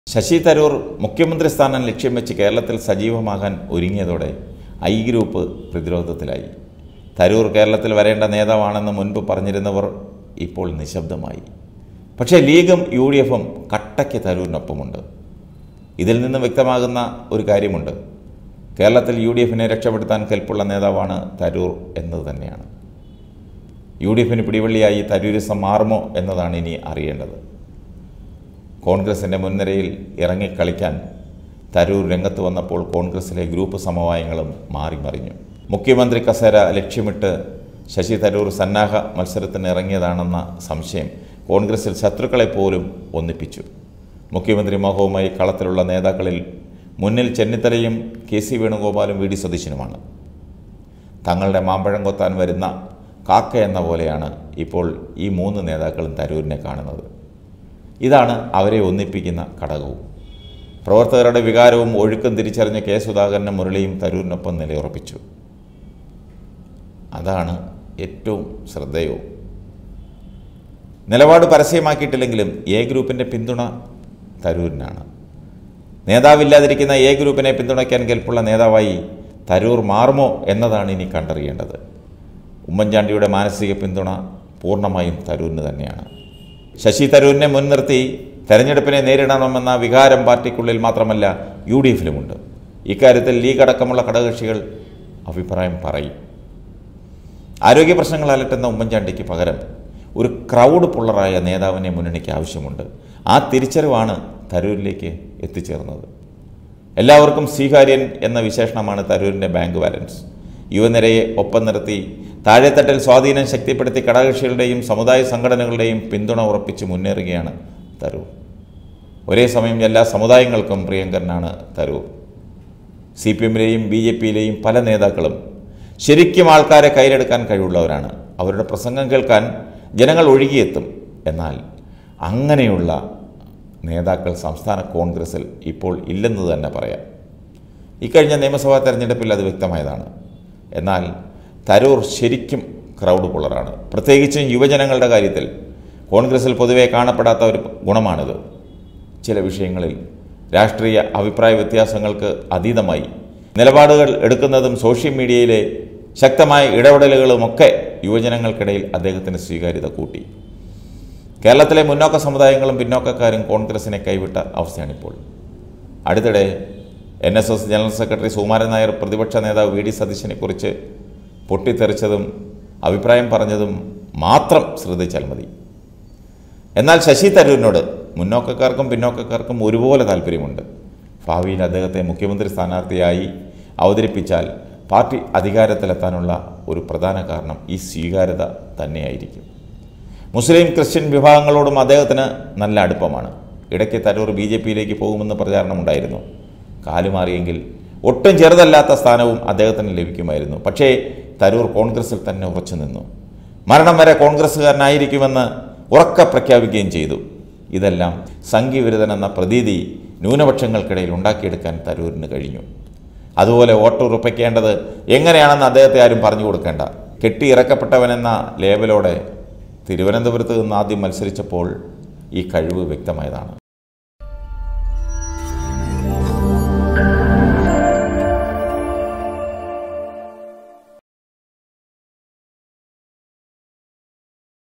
ശശി തരൂർ മുഖ്യമന്ത്രി സ്ഥാനം ലക്ഷ്യം വെച്ച് കേരളത്തിൽ സജീവമാകാൻ ഒരുങ്ങിയതോടെ ഐ ഗ്രൂപ്പ് പ്രതിരോധത്തിലായി തരൂർ കേരളത്തിൽ വരേണ്ട നേതാവാണെന്ന് മുൻപ് പറഞ്ഞിരുന്നവർ ഇപ്പോൾ നിശബ്ദമായി പക്ഷേ ലീഗും യു ഡി എഫും കട്ടയ്ക്ക് തരൂരിനൊപ്പമുണ്ട് ഇതിൽ നിന്ന് വ്യക്തമാകുന്ന ഒരു കാര്യമുണ്ട് കേരളത്തിൽ യു ഡി എഫിനെ രക്ഷപ്പെടുത്താൻ കെൽപ്പുള്ള നേതാവാണ് തരൂർ എന്നത് തന്നെയാണ് യു ഡി എഫിന് പിടിവള്ളിയായി തരൂരിസം മാറുമോ എന്നതാണ് ഇനി അറിയേണ്ടത് കോൺഗ്രസിൻ്റെ മുൻനിരയിൽ ഇറങ്ങിക്കളിക്കാൻ തരൂർ രംഗത്ത് വന്നപ്പോൾ കോൺഗ്രസിലെ ഗ്രൂപ്പ് സമവായങ്ങളും മാറിമറിഞ്ഞു മുഖ്യമന്ത്രി കസേര ലക്ഷ്യമിട്ട് ശശി തരൂർ സന്നാഹ മത്സരത്തിന് ഇറങ്ങിയതാണെന്ന സംശയം കോൺഗ്രസിൽ ശത്രുക്കളെ പോലും ഒന്നിപ്പിച്ചു മുഖ്യമന്ത്രി മോഹവുമായി കളത്തിലുള്ള നേതാക്കളിൽ മുന്നിൽ ചെന്നിത്തലയും കെ സി വേണുഗോപാലും വി ഡി സതീശനുമാണ് തങ്ങളുടെ മാമ്പഴം കൊത്താൻ വരുന്ന കാക്ക എന്ന പോലെയാണ് ഇപ്പോൾ ഈ മൂന്ന് നേതാക്കളും തരൂരിനെ കാണുന്നത് ഇതാണ് അവരെ ഒന്നിപ്പിക്കുന്ന ഘടകവും പ്രവർത്തകരുടെ വികാരവും ഒഴുക്കും തിരിച്ചറിഞ്ഞ കെ സുധാകരനും മുരളിയും തരൂരിനൊപ്പം നിലയുറപ്പിച്ചു അതാണ് ഏറ്റവും ശ്രദ്ധേയവും നിലപാട് പരസ്യമാക്കിയിട്ടില്ലെങ്കിലും എ ഗ്രൂപ്പിൻ്റെ പിന്തുണ തരൂരിനാണ് നേതാവില്ലാതിരിക്കുന്ന എ ഗ്രൂപ്പിനെ പിന്തുണയ്ക്കാൻ കെൽപ്പുള്ള നേതാവായി തരൂർ മാറുമോ എന്നതാണ് ഇനി കണ്ടറിയേണ്ടത് ഉമ്മൻചാണ്ടിയുടെ മാനസിക പിന്തുണ പൂർണ്ണമായും തരൂരിന് തന്നെയാണ് ശശി തരൂരിനെ മുൻനിർത്തി തെരഞ്ഞെടുപ്പിനെ നേരിടണമെന്ന വികാരം പാർട്ടിക്കുള്ളിൽ മാത്രമല്ല യു ഡി എഫിലുമുണ്ട് ഇക്കാര്യത്തിൽ ലീഗ് അടക്കമുള്ള ഘടകകക്ഷികൾ അഭിപ്രായം പറയും ആരോഗ്യ പ്രശ്നങ്ങൾ അലട്ടുന്ന ഉമ്മൻചാണ്ടിക്ക് പകരം ഒരു ക്രൗഡ് പുള്ളറായ നേതാവിനെ മുന്നണിക്ക് ആവശ്യമുണ്ട് ആ തിരിച്ചറിവാണ് തരൂരിലേക്ക് എത്തിച്ചേർന്നത് എല്ലാവർക്കും സ്വീകാര്യൻ എന്ന വിശേഷണമാണ് തരൂരിൻ്റെ ബാങ്ക് ബാലൻസ് യുവനിരയെ ഒപ്പം നിർത്തി താഴെത്തട്ടിൽ സ്വാധീനം ശക്തിപ്പെടുത്തി ഘടകകക്ഷികളുടെയും സമുദായ സംഘടനകളുടെയും പിന്തുണ ഉറപ്പിച്ച് മുന്നേറുകയാണ് തരൂർ ഒരേ സമയം എല്ലാ സമുദായങ്ങൾക്കും പ്രിയങ്കരനാണ് തരൂർ സി പി എമ്മിലെയും ബി ജെ പിയിലെയും പല നേതാക്കളും ശരിക്കും ആൾക്കാരെ കയ്യിലെടുക്കാൻ കഴിവുള്ളവരാണ് അവരുടെ പ്രസംഗം കേൾക്കാൻ ജനങ്ങൾ ഒഴുകിയെത്തും എന്നാൽ അങ്ങനെയുള്ള നേതാക്കൾ സംസ്ഥാന കോൺഗ്രസിൽ ഇപ്പോൾ ഇല്ലെന്ന് തന്നെ പറയാം ഇക്കഴിഞ്ഞ നിയമസഭാ തെരഞ്ഞെടുപ്പിൽ അത് വ്യക്തമായതാണ് എന്നാൽ തരൂർ ശരിക്കും ക്രൗഡ് പുള്ളറാണ് പ്രത്യേകിച്ചും യുവജനങ്ങളുടെ കാര്യത്തിൽ കോൺഗ്രസിൽ പൊതുവെ കാണപ്പെടാത്ത ഒരു ഗുണമാണിത് ചില വിഷയങ്ങളിൽ രാഷ്ട്രീയ അഭിപ്രായ വ്യത്യാസങ്ങൾക്ക് അതീതമായി നിലപാടുകൾ എടുക്കുന്നതും സോഷ്യൽ മീഡിയയിലെ ശക്തമായ ഇടപെടലുകളുമൊക്കെ യുവജനങ്ങൾക്കിടയിൽ അദ്ദേഹത്തിന് സ്വീകാര്യത കൂട്ടി കേരളത്തിലെ മുന്നോക്ക സമുദായങ്ങളും പിന്നോക്കക്കാരും കോൺഗ്രസിനെ കൈവിട്ട അവസ്ഥയാണിപ്പോൾ അടുത്തിടെ N S S general secretary Sukumaran Nair പ്രതിപക്ഷ നേതാവ് വി ഡി സതീശനെക്കുറിച്ച് പൊട്ടിത്തെറിച്ചതും അഭിപ്രായം പറഞ്ഞതും മാത്രം ശ്രദ്ധിച്ചാൽ മതി എന്നാൽ ശശി തരൂരിനോട് മുന്നോക്കക്കാർക്കും പിന്നോക്കക്കാർക്കും ഒരുപോലെ താല്പര്യമുണ്ട് ഭാവിയിൽ അദ്ദേഹത്തെ മുഖ്യമന്ത്രി സ്ഥാനാർത്ഥിയായി അവതരിപ്പിച്ചാൽ പാർട്ടി അധികാരത്തിലെത്താനുള്ള ഒരു പ്രധാന കാരണം ഈ സ്വീകാര്യത തന്നെയായിരിക്കും മുസ്ലിം ക്രിസ്ത്യൻ വിഭാഗങ്ങളോടും അദ്ദേഹത്തിന് നല്ല അടുപ്പമാണ് ഇടയ്ക്ക് തരൂർ ബി ജെ പിയിലേക്ക് പോകുമെന്ന് പ്രചാരണമുണ്ടായിരുന്നു കാലുമാറിയെങ്കിൽ ഒട്ടും ചെറുതല്ലാത്ത സ്ഥാനവും അദ്ദേഹത്തിന് ലഭിക്കുമായിരുന്നു പക്ഷേ തരൂർ കോൺഗ്രസിൽ തന്നെ ഉറച്ചു നിന്നു മരണം വരെ കോൺഗ്രസ്സുകാരനായിരിക്കുമെന്ന് ഉറക്കെ പ്രഖ്യാപിക്കുകയും ചെയ്തു ഇതെല്ലാം സംഘിവിരുദ്ധൻ എന്ന പ്രതീതി ന്യൂനപക്ഷങ്ങൾക്കിടയിൽ ഉണ്ടാക്കിയെടുക്കാൻ തരൂരിന് കഴിഞ്ഞു അതുപോലെ വോട്ടുറപ്പിക്കേണ്ടത് എങ്ങനെയാണെന്ന് അദ്ദേഹത്തെ ആരും പറഞ്ഞു കൊടുക്കേണ്ട കെട്ടിയിറക്കപ്പെട്ടവനെന്ന ലേബലോടെ തിരുവനന്തപുരത്ത് നിന്ന് ആദ്യം മത്സരിച്ചപ്പോൾ ഈ കഴിവ് വ്യക്തമായതാണ്